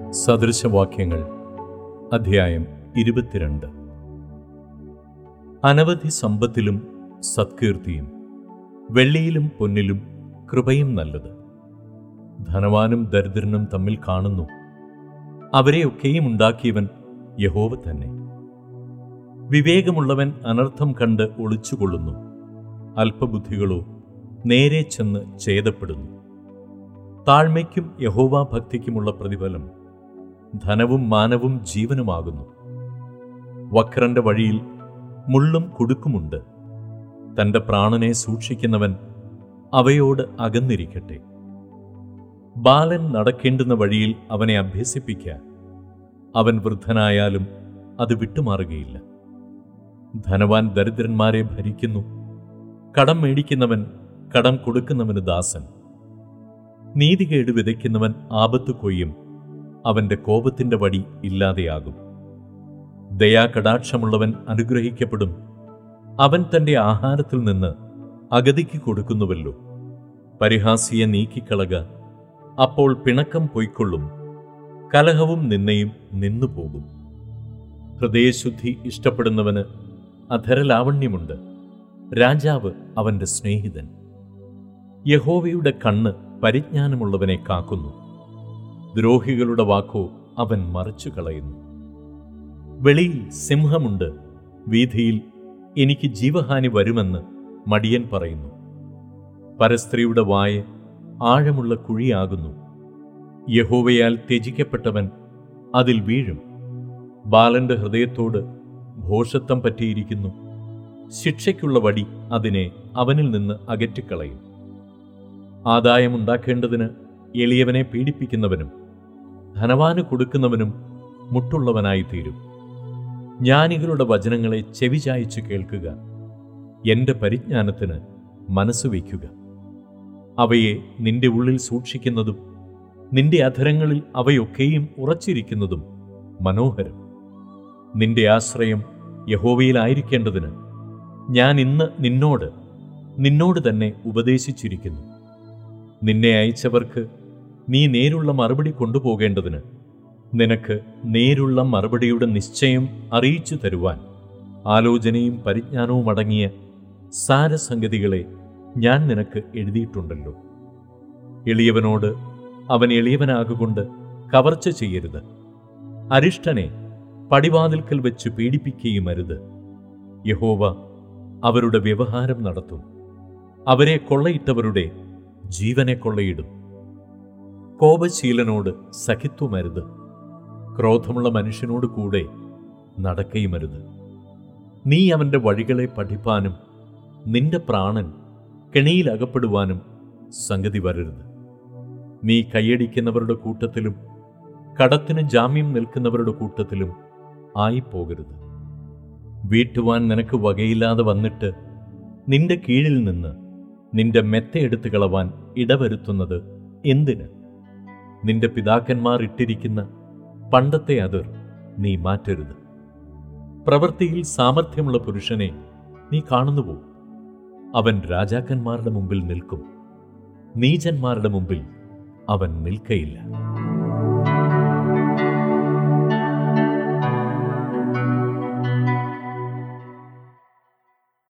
സദൃശവാക്യങ്ങൾ അധ്യായം ഇരുപത്തിരണ്ട് അനവധി സമ്പത്തിലും സത്കീർത്തിയും വെള്ളിയിലും പൊന്നിലും കൃപയും നല്ലത് ധനവാനും ദരിദ്രനും തമ്മിൽ കാണുന്നു അവരെയൊക്കെയും ഉണ്ടാക്കിയവൻ യഹോവ തന്നെ വിവേകമുള്ളവൻ അനർത്ഥം കണ്ട് ഒളിച്ചുകൊള്ളുന്നു അല്പബുദ്ധികളോ നേരെ ചെന്ന് ഛേദപ്പെടുന്നു താഴ്മയ്ക്കും യഹോവാ ഭക്തിക്കുമുള്ള പ്രതിഫലം ധനവും മാനവും ജീവനുമാകുന്നു വക്രന്റെ വഴിയിൽ മുള്ളും കുടുക്കുമുണ്ട് തന്റെ പ്രാണനെ സൂക്ഷിക്കുന്നവൻ അവയോട് അകന്നിരിക്കട്ടെ ബാലൻ നടക്കേണ്ടുന്ന വഴിയിൽ അവനെ അഭ്യസിപ്പിക്കാൻ അവൻ വൃദ്ധനായാലും അത് വിട്ടുമാറുകയില്ല ധനവാൻ ദരിദ്രന്മാരെ ഭരിക്കുന്നു കടം മേടിക്കുന്നവൻ കടം കൊടുക്കുന്നവന് ദാസൻ നീതികേട് വിതയ്ക്കുന്നവൻ ആപത്ത് കൊയ്യും അവന്റെ കോപത്തിന്റെ വടി ഇല്ലാതെയാകും ദയാകടാക്ഷമുള്ളവൻ അനുഗ്രഹിക്കപ്പെടും അവൻ തന്റെ ആഹാരത്തിൽ നിന്ന് അഗതിക്ക് കൊടുക്കുന്നുവല്ലോ പരിഹാസിയെ നീക്കിക്കളക അപ്പോൾ പിണക്കം പൊയ്ക്കൊള്ളും കലഹവും നിന്നയും നിന്നുപോകും ഹൃദയശുദ്ധി ഇഷ്ടപ്പെടുന്നവന് അധരലാവണ്യമുണ്ട് രാജാവ് അവന്റെ സ്നേഹിതൻ യഹോവയുടെ കണ്ണ് പരിജ്ഞാനമുള്ളവനെ കാക്കുന്നു ദ്രോഹികളുടെ വാക്കോ അവൻ മറിച്ചു കളയുന്നു വെളിയിൽ സിംഹമുണ്ട് വീഥിയിൽ എനിക്ക് ജീവഹാനി വരുമെന്ന് മടിയൻ പറയുന്നു പരസ്ത്രീയുടെ വായ ആഴമുള്ള കുഴിയാകുന്നു യഹോവയാൽ ത്യജിക്കപ്പെട്ടവൻ അതിൽ വീഴും ബാലന്റെ ഹൃദയത്തോട് ഭോഷത്വം പറ്റിയിരിക്കുന്നു ശിക്ഷയ്ക്കുള്ള വടി അതിനെ അവനിൽ നിന്ന് അകറ്റിക്കളയും ആദായമുണ്ടാക്കേണ്ടതിന് എളിയവനെ പീഡിപ്പിക്കുന്നവനും ധനവാന് കൊടുക്കുന്നവനും മുട്ടുള്ളവനായി തീരും ജ്ഞാനികളുടെ വചനങ്ങളെ ചെവിചായിച്ചു കേൾക്കുക എന്റെ പരിജ്ഞാനത്തിന് മനസ്സ് വയ്ക്കുക അവയെ നിന്റെ ഉള്ളിൽ സൂക്ഷിക്കുന്നതും നിന്റെ അധരങ്ങളിൽ അവയൊക്കെയും ഉറച്ചിരിക്കുന്നതും മനോഹരം നിന്റെ ആശ്രയം യഹോവയിലായിരിക്കേണ്ടതിന് ഞാൻ ഇന്ന് നിന്നോട് നിന്നോട് തന്നെ ഉപദേശിച്ചിരിക്കുന്നു നിന്നെ അയച്ചവർക്ക് നീ നേരുള്ള മറുപടി കൊണ്ടുപോകേണ്ടതിന് നിനക്ക് നേരുള്ള മറുപടിയുടെ നിശ്ചയം അറിയിച്ചു തരുവാൻ ആലോചനയും പരിജ്ഞാനവും അടങ്ങിയ സാരസംഗതികളെ ഞാൻ നിനക്ക് എഴുതിയിട്ടുണ്ടല്ലോ എളിയവനോട് അവൻ എളിയവനാകൊണ്ട് കവർച്ച ചെയ്യരുത് അരിഷ്ടനെ പടിവാതിൽക്കൽ വെച്ച് പീഡിപ്പിക്കുകയും അരുത് യഹോവ അവരുടെ വ്യവഹാരം നടത്തും അവരെ കൊള്ളയിട്ടവരുടെ ജീവനെ കൊള്ളയിടും കോപശീലനോട് സഖിത്വമരുത് ക്രോധമുള്ള മനുഷ്യനോട് കൂടെ നടക്കയുമരുത് നീ അവന്റെ വഴികളെ പഠിപ്പാനും നിന്റെ പ്രാണൻ കെണിയിൽ അകപ്പെടുവാനും സംഗതി വരരുത് നീ കൈയടിക്കുന്നവരുടെ കൂട്ടത്തിലും കടത്തിന് ജാമ്യം നിൽക്കുന്നവരുടെ കൂട്ടത്തിലും ആയിപ്പോകരുത് വീട്ടുവാൻ നിനക്ക് വകയില്ലാതെ വന്നിട്ട് നിന്റെ കീഴിൽ നിന്ന് നിന്റെ മെത്തയെടുത്ത് കളവാൻ ഇടവരുത്തുന്നത് എന്തിന് നിന്റെ പിതാക്കന്മാർ ഇട്ടിരിക്കുന്ന പണ്ടത്തെ അതിർ നീ മാറ്റരുത് പ്രവൃത്തിയിൽ സാമർഥ്യമുള്ള പുരുഷനെ നീ കാണുന്നുവോ അവൻ രാജാക്കന്മാരുടെ മുമ്പിൽ നിൽക്കും നീചന്മാരുടെ മുമ്പിൽ അവൻ നിൽക്കയില്ല